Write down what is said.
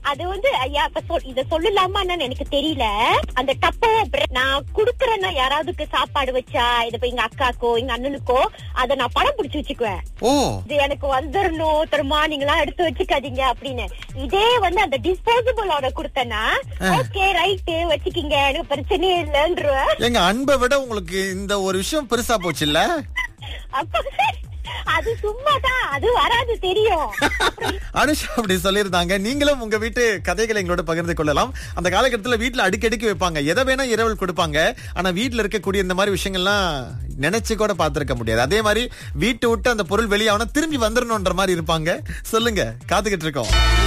அது வந்து ஐயா இப்ப சொல் இத சொல்லலாமா என்னன்னு எனக்கு தெரியல அந்த டப்போ நான் குடுக்கறேன்னா யாராவதுக்கு சாப்பாடு வச்சா இது இப்ப எங்க அக்காக்கோ எங்க அண்ணனுக்கோ அத நான் படம் பிடிச்சு வச்சுக்குவேன் ஓ இது எனக்கு வந்துடணும் திரும்ப நீங்களா எடுத்து வச்சுக்காதீங்க அப்படின்னு இதே வந்து அந்த டிஸ்போசபிளோட கொடுத்தேன்னா ஓகே ரைட்டு வச்சுக்கிங்க எனக்கு பிரச்சனையே இல்லைன்றேன் எங்க அன்பை விட உங்களுக்கு இந்த ஒரு விஷயம் பெருசா போச்சு இல்ல அப்ப அது சும்மாதான் அது வராது தெரியும் அனுஷா அப்படி சொல்லியிருந்தாங்க நீங்களும் உங்க வீட்டு கதைகளை எங்களோட பகிர்ந்து கொள்ளலாம் அந்த காலகட்டத்துல வீட்டுல அடிக்கடிக்கு வைப்பாங்க எதை வேணா இரவல் கொடுப்பாங்க ஆனா வீட்டுல இருக்கக்கூடிய இந்த மாதிரி விஷயங்கள்லாம் நினைச்சு கூட பார்த்திருக்க முடியாது அதே மாதிரி வீட்டு விட்டு அந்த பொருள் வெளியாகணும் திரும்பி வந்துடணும்ன்ற மாதிரி இருப்பாங்க சொல்லுங்க காத்துக்கிட்டு இருக்கோம்